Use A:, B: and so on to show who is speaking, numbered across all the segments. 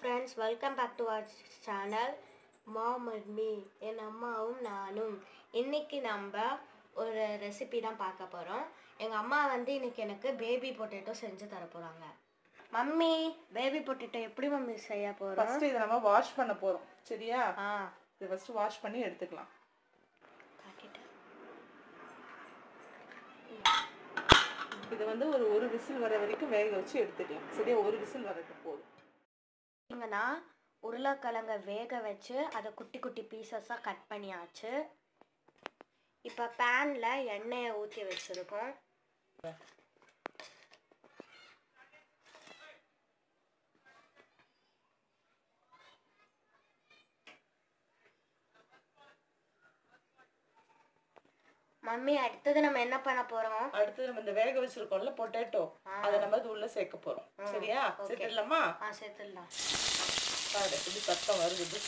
A: Friends welcome back to our channel mom and me என் அம்மாவும் நானும் இன்னைக்கு நம்ம ஒரு ரெசிபி தான் பார்க்க போகிறோம் எங்கள் அம்மா வந்து இன்னைக்கு எனக்கு பேபி பொட்டேட்டோ செஞ்சு தர போகிறாங்க மம்மி பேபி பொட்டேட்டோ எப்படி மம்மி செய்ய போகிறோம்
B: ஃபர்ஸ்ட் இதை நம்ம வாஷ் பண்ண போறோம் சரியா
A: ஆ
B: இதை ஃபர்ஸ்ட் வாஷ் பண்ணி எடுத்துக்கலாம்
A: காட்டிட்டேன்
B: இது வந்து ஒரு ஒரு விசில் வர வரைக்கும் வேக வச்சு எடுத்துக்கலாம் சரியா ஒரு விசில் வரட்டும் போதும்
A: பார்த்தீங்கன்னா உருளைக்கிழங்க வேக வச்சு அதை குட்டி குட்டி பீசஸாக கட் பண்ணியாச்சு இப்போ பேனில் எண்ணெயை ஊற்றி வச்சுருக்கோம் மம்மி அடுத்தது நம்ம என்ன பண்ண போகிறோம்
B: அடுத்து நம்ம இந்த வேக வச்சிருக்கோம்ல பொட்டேட்டோ அதை நம்ம இது உள்ள சேர்க்க போறோம் சரியா சேர்த்துடலாமா
A: ஆ சேர்த்துடலாம்
B: பாரு எப்படி சத்தம் வருது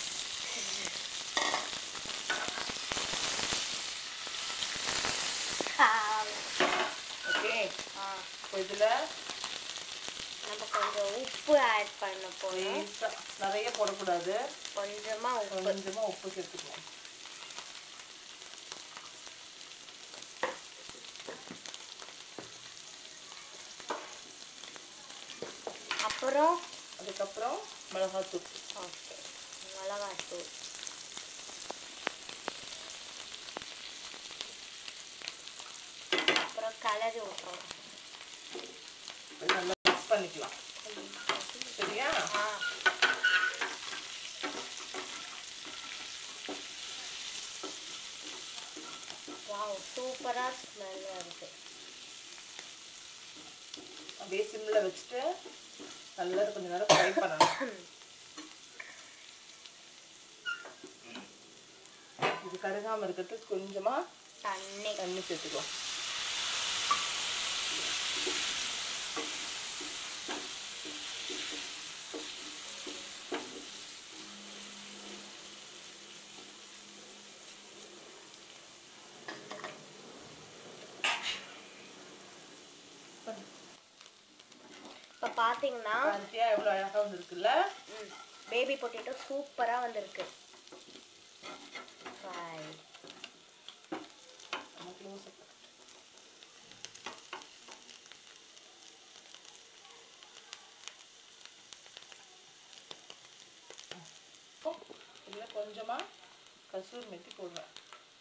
B: ஓகே
A: ஆ
B: இப்போ இதுல
A: நம்ம கொஞ்சம் உப்பு ஆட் பண்ண போகிறோம்
B: லேசா நிறைய போடக்கூடாது
A: கொஞ்சமாக உப்பு
B: கொஞ்சமா உப்பு சேர்த்துக்கலாம்
A: அப்புறம்
B: அதுக்கப்புறம் மிளகாத்தூள்
A: ஓகே மிளகாத்தூள் அப்புறம் கலரி விட்டுறோம்
B: இது நல்லா மிக்ஸ் பண்ணிக்கலாம் சரியா
A: ஆ வாவ் சூப்பராக ஸ்மெல்லாக இருக்குது
B: அப்படியே சிம்ல வச்சுட்டு நல்லா கொஞ்ச நேரம் ஃப்ரை பண்ணணும் இது கருகாம இருக்கிறதுக்கு கொஞ்சமா
A: தண்ணி
B: தண்ணி சேர்த்துக்கலாம்
A: இப்போ பார்த்தீங்கன்னா
B: பாத்தியா எவ்வளவு அழகா வந்திருக்குல்ல
A: பேபி பொட்டேட்டோ சூப்பராக வந்திருக்கு Fry.
B: நம்ம close up. இப்போ இதுல கொஞ்சமா கசூர் மெத்தி போடுறேன்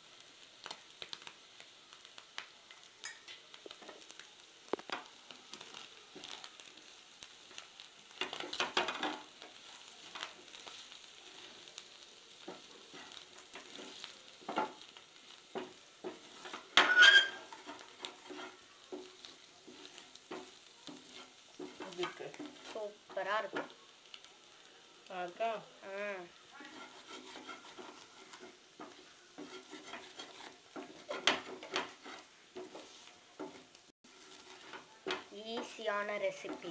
B: இப்படி இருக்கு
A: சூப்பராக இருக்கு
B: நல்லா இருக்கா
A: ம் ஈஸியான ரெசிபி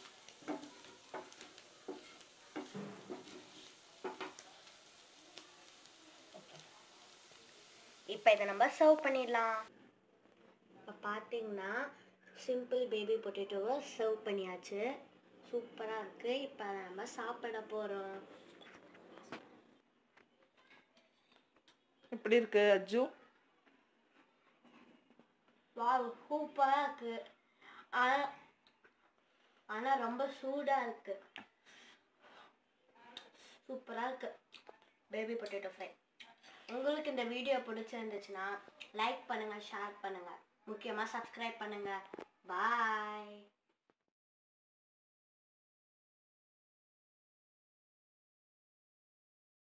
A: இப்போ இதை நம்ம சர்வ் பண்ணிடலாம் இப்போ பார்த்தீங்கன்னா சிம்பிள் பேபி பொட்டேட்டோவை சர்வ் பண்ணியாச்சு சூப்பராக இருக்குது இப்போ அதை நம்ம சாப்பிட போகிறோம்
B: எப்படி இருக்கு அஜு
A: வாவ் சூப்பராக இருக்கு ஆனால் ஆனால் ரொம்ப சூடாக இருக்கு சூப்பராக இருக்கு பேபி பொட்டேட்டோ ஃப்ரை உங்களுக்கு இந்த வீடியோ பிடிச்சிருந்துச்சுன்னா லைக் பண்ணுங்கள் ஷேர் பண்ணுங்கள் முக்கியமாக சப்ஸ்கிரைப் பண்ணுங்கள் பாய்